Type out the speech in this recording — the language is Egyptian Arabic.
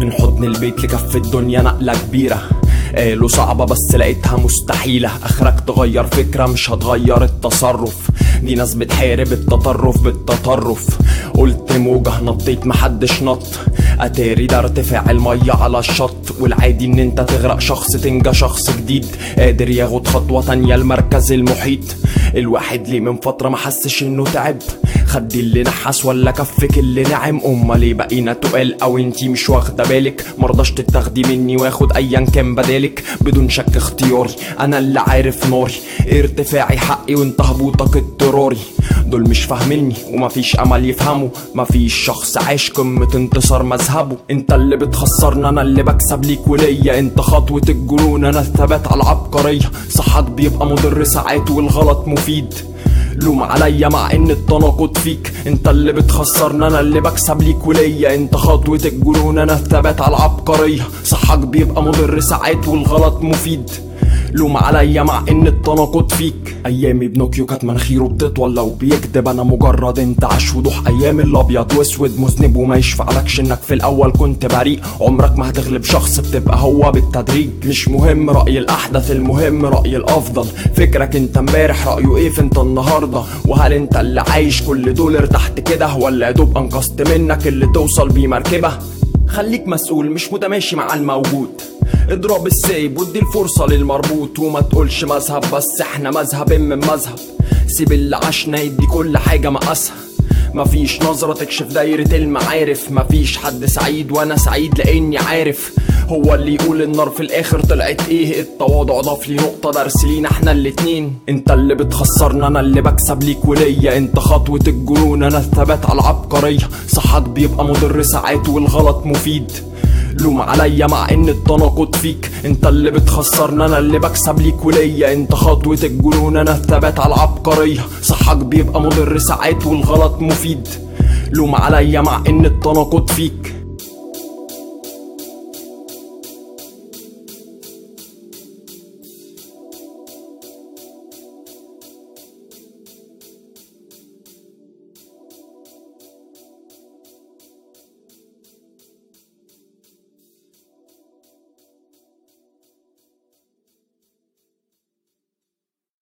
من حضن البيت لكف الدنيا نقلة كبيرة قالوا صعبة بس لقيتها مستحيلة اخرك تغير فكرة مش هتغير التصرف دي ناس بتحارب التطرف بالتطرف قلت موجة نطيت محدش نط اتاري ده ارتفاع المية على الشط والعادي ان انت تغرق شخص تنجى شخص جديد قادر ياخد خطوة تانية لمركز المحيط الواحد ليه من فترة ما حسش انه تعب خدي اللي نحس ولا كفك اللي نعم امال ليه بقينا تقال او انتي مش واخده بالك مرضاش تتاخدي مني واخد ايا كان بدالك بدون شك اختياري انا اللي عارف ناري ارتفاعي حقي وانت هبوطك اضطراري دول مش فاهميني ومفيش امل يفهموا مفيش شخص عايش قمة انتصار مذهبه انت اللي بتخسرنا انا اللي بكسب ليك وليا انت خطوة الجنون انا الثبات على العبقرية صحك بيبقى مضر ساعات والغلط مفيد لوم عليا مع ان التناقض فيك انت اللي بتخسرنا انا اللي بكسب ليك وليا انت خطوة الجنون انا الثبات على العبقرية صحك بيبقى مضر ساعات والغلط مفيد لوم عليا مع ان التناقض فيك ايامي بنوكيو كانت مناخيره بتطول لو بيكدب انا مجرد انت عاش وضوح ايام الابيض واسود مذنب وما يشفعلكش انك في الاول كنت بريء عمرك ما هتغلب شخص بتبقى هو بالتدريج مش مهم راي الاحدث المهم راي الافضل فكرك انت امبارح رايه ايه في انت النهارده وهل انت اللي عايش كل دول ارتحت كده ولا يا دوب انقذت منك اللي توصل بيه مركبه خليك مسؤول مش متماشي مع الموجود اضرب السايب وادي الفرصة للمربوط وما تقولش مذهب بس احنا مذهب من مذهب سيب اللي عشنا يدي كل حاجة مقاسها مفيش نظرة تكشف دايرة المعارف مفيش حد سعيد وانا سعيد لاني عارف هو اللي يقول النار في الاخر طلعت ايه التواضع ضاف لي نقطة درس لينا احنا الاتنين انت اللي بتخسرنا انا اللي بكسب ليك وليا انت خطوة الجنون انا الثبات على العبقرية صحك بيبقى مضر ساعات والغلط مفيد لوم عليا مع ان التناقض فيك انت اللي بتخسرنا انا اللي بكسب ليك وليا انت خطوة الجنون انا الثبات على العبقرية صحك بيبقى مضر ساعات والغلط مفيد لوم عليا مع ان التناقض فيك